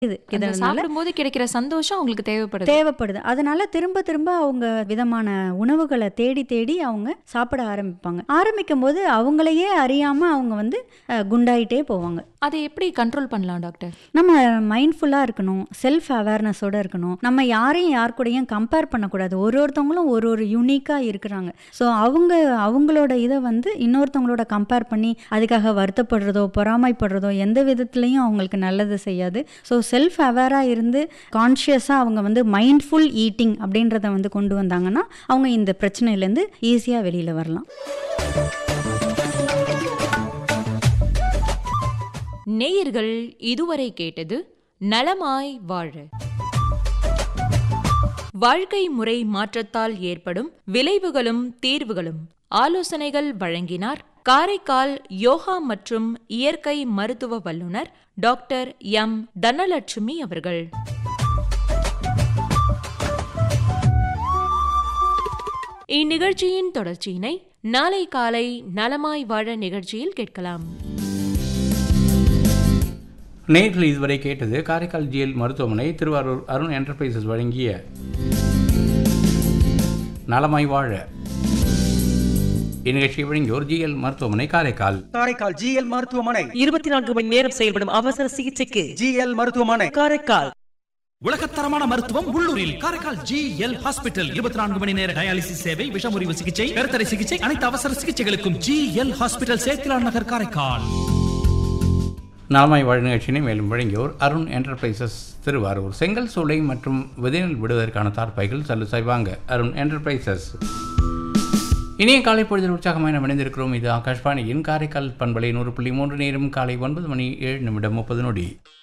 இது அந்த இதனால சாப்பிடும்போது கிடைக்கிற சந்தோஷம் அவங்களுக்கு தேவைப்படுது தேவைப்படுது அதனால திரும்ப திரும்ப அவங்க விதமான உணவுகளை தேடி தேடி அவங்க சாப்பிட ஆரம்பிப்பாங்க ஆரம்பிக்கும் போது அவங்களையே அறியாம அவங்க வந்து அஹ், குண்டாயிட்டே போவாங்க அதை எப்படி கண்ட்ரோல் பண்ணலாம் டாக்டர் நம்ம மைண்ட்ஃபுல்லாக இருக்கணும் செல்ஃப் அவேர்னஸோட இருக்கணும் நம்ம யாரையும் யார் கூடயும் கம்பேர் பண்ணக்கூடாது ஒரு ஒருத்தவங்களும் ஒரு ஒரு யூனிக்காக இருக்கிறாங்க ஸோ அவங்க அவங்களோட இதை வந்து இன்னொருத்தவங்களோட கம்பேர் பண்ணி அதுக்காக வருத்தப்படுறதோ பொறாமைப்படுறதோ எந்த விதத்துலையும் அவங்களுக்கு நல்லது செய்யாது ஸோ செல்ஃப் அவேராக இருந்து கான்ஷியஸாக அவங்க வந்து மைண்ட்ஃபுல் ஈட்டிங் அப்படின்றத வந்து கொண்டு வந்தாங்கன்னா அவங்க இந்த பிரச்சனையிலேருந்து ஈஸியாக வெளியில் வரலாம் நேயர்கள் இதுவரை கேட்டது நலமாய் வாழ வாழ்க்கை முறை மாற்றத்தால் ஏற்படும் விளைவுகளும் தீர்வுகளும் ஆலோசனைகள் வழங்கினார் காரைக்கால் யோகா மற்றும் இயற்கை மருத்துவ வல்லுனர் டாக்டர் எம் தனலட்சுமி அவர்கள் இந்நிகழ்ச்சியின் தொடர்ச்சியினை நாளை காலை நலமாய் வாழ நிகழ்ச்சியில் கேட்கலாம் நேர்கள் இதுவரை கேட்டது காரைக்கால் ஜிஎல் மருத்துவமனை திருவாரூர் அருண் என்டர்பிரைசஸ் வழங்கிய நலமாய் வாழ இந்நிகழ்ச்சியை வழங்கியோர் ஜிஎல் மருத்துவமனை காரைக்கால் காரைக்கால் ஜிஎல் மருத்துவமனை இருபத்தி நான்கு மணி நேரம் செயல்படும் அவசர சிகிச்சைக்கு ஜிஎல் மருத்துவமனை காரைக்கால் உலகத்தரமான மருத்துவம் உள்ளூரில் காரைக்கால் ஜி எல் ஹாஸ்பிட்டல் இருபத்தி நான்கு மணி நேர டயாலிசிஸ் சேவை விஷமுறிவு சிகிச்சை கருத்தடை சிகிச்சை அனைத்து அவசர சிகிச்சைகளுக்கும் G L hospital Sethilan Nagar Karaikal நலமாய் வாழ நிகழ்ச்சியினை மேலும் வழங்கியோர் அருண் என்டர்பிரைசஸ் திருவாரூர் செங்கல் சூளை மற்றும் விதைநெல் விடுவதற்கான தார்ப்பாய்கள் சல்லு செய்வாங்க அருண் என்டர்பிரைசஸ் இனிய காலை பொழுதில் உற்சாகமாக நாம் இணைந்திருக்கிறோம் இது ஆகாஷ்வாணியின் காரைக்கால் பண்பலை நூறு புள்ளி மூன்று நேரம் காலை ஒன்பது மணி ஏழு நிமிடம் முப்பது நொடி